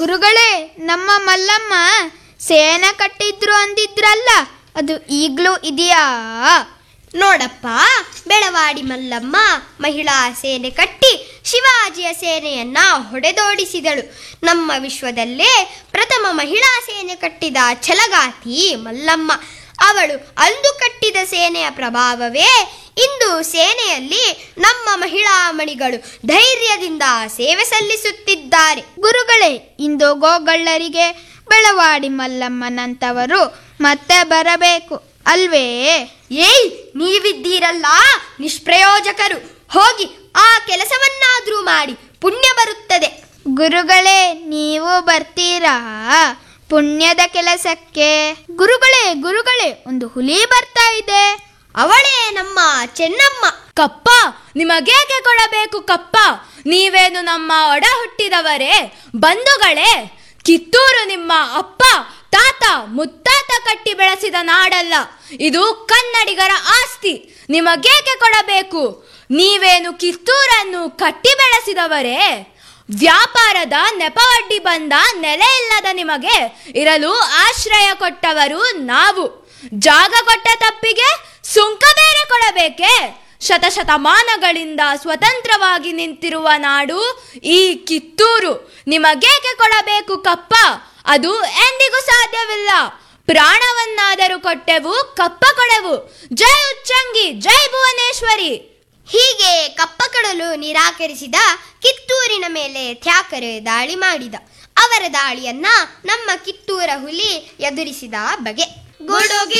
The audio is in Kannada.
ಗುರುಗಳೇ ನಮ್ಮ ಮಲ್ಲಮ್ಮ ಸೇನ ಕಟ್ಟಿದ್ರು ಅಂದಿದ್ರಲ್ಲ ಅದು ಈಗಲೂ ಇದೆಯಾ ನೋಡಪ್ಪ ಬೆಳವಾಡಿ ಮಲ್ಲಮ್ಮ ಮಹಿಳಾ ಸೇನೆ ಕಟ್ಟಿ ಶಿವಾಜಿಯ ಸೇನೆಯನ್ನ ಹೊಡೆದೋಡಿಸಿದಳು ನಮ್ಮ ವಿಶ್ವದಲ್ಲೇ ಪ್ರಥಮ ಮಹಿಳಾ ಸೇನೆ ಕಟ್ಟಿದ ಛಲಗಾತಿ ಮಲ್ಲಮ್ಮ ಅವಳು ಅಂದು ಕಟ್ಟಿದ ಸೇನೆಯ ಪ್ರಭಾವವೇ ಇಂದು ಸೇನೆಯಲ್ಲಿ ನಮ್ಮ ಮಹಿಳಾ ಮಣಿಗಳು ಧೈರ್ಯದಿಂದ ಸೇವೆ ಸಲ್ಲಿಸುತ್ತಿದ್ದಾರೆ ಗುರುಗಳೇ ಇಂದು ಗೋಗಳ್ಳರಿಗೆ ಬೆಳವಾಡಿ ಮಲ್ಲಮ್ಮನಂತವರು ಮತ್ತೆ ಬರಬೇಕು ಅಲ್ವೇ ಏಯ್ ನೀವಿದ್ದೀರಲ್ಲ ನಿಷ್ಪ್ರಯೋಜಕರು ಹೋಗಿ ಆ ಕೆಲಸವನ್ನಾದ್ರೂ ಮಾಡಿ ಪುಣ್ಯ ಬರುತ್ತದೆ ಗುರುಗಳೇ ನೀವು ಬರ್ತೀರಾ ಪುಣ್ಯದ ಕೆಲಸಕ್ಕೆ ಗುರುಗಳೇ ಗುರುಗಳೇ ಒಂದು ಹುಲಿ ಬರ್ತಾ ಇದೆ ಅವಳೇ ನಮ್ಮ ಚೆನ್ನಮ್ಮ ಕಪ್ಪ ನಿಮಗೇಕೆ ಕೊಡಬೇಕು ಕಪ್ಪ ನೀವೇನು ನಮ್ಮ ಒಡ ಹುಟ್ಟಿದವರೇ ಬಂಧುಗಳೇ ಕಿತ್ತೂರು ನಿಮ್ಮ ಅಪ್ಪ ತಾತ ಮುತ್ತಾತ ಕಟ್ಟಿ ಬೆಳೆಸಿದ ನಾಡಲ್ಲ ಇದು ಕನ್ನಡಿಗರ ಆಸ್ತಿ ನಿಮಗೇಕೆ ಕೊಡಬೇಕು ನೀವೇನು ಕಿತ್ತೂರನ್ನು ಕಟ್ಟಿ ಬೆಳೆಸಿದವರೇ ವ್ಯಾಪಾರದ ನೆಪವಡ್ಡಿ ಬಂದ ನೆಲೆ ಇಲ್ಲದ ನಿಮಗೆ ಇರಲು ಆಶ್ರಯ ಕೊಟ್ಟವರು ನಾವು ಜಾಗ ಕೊಟ್ಟ ತಪ್ಪಿಗೆ ಸುಂಕ ಬೇರೆ ಕೊಡಬೇಕೆ ಶತಶತಮಾನಗಳಿಂದ ಸ್ವತಂತ್ರವಾಗಿ ನಿಂತಿರುವ ನಾಡು ಈ ಕಿತ್ತೂರು ನಿಮಗೇಕೆ ಕೊಡಬೇಕು ಕಪ್ಪ ಅದು ಎಂದಿಗೂ ಸಾಧ್ಯವಿಲ್ಲ ಪ್ರಾಣವನ್ನಾದರೂ ಕೊಟ್ಟೆವು ಕಪ್ಪ ಕೊಡೆವು ಜೈ ಉಚ್ಚಂಗಿ ಜೈ ಭುವನೇಶ್ವರಿ ಹೀಗೆ ಕಪ್ಪ ಕೊಡಲು ನಿರಾಕರಿಸಿದ ಕಿತ್ತೂರಿನ ಮೇಲೆ ತ್ಯಾಕರೆ ದಾಳಿ ಮಾಡಿದ ಅವರ ದಾಳಿಯನ್ನ ನಮ್ಮ ಕಿತ್ತೂರ ಹುಲಿ ಎದುರಿಸಿದ ಬಗೆ ಗುಡುಗಿ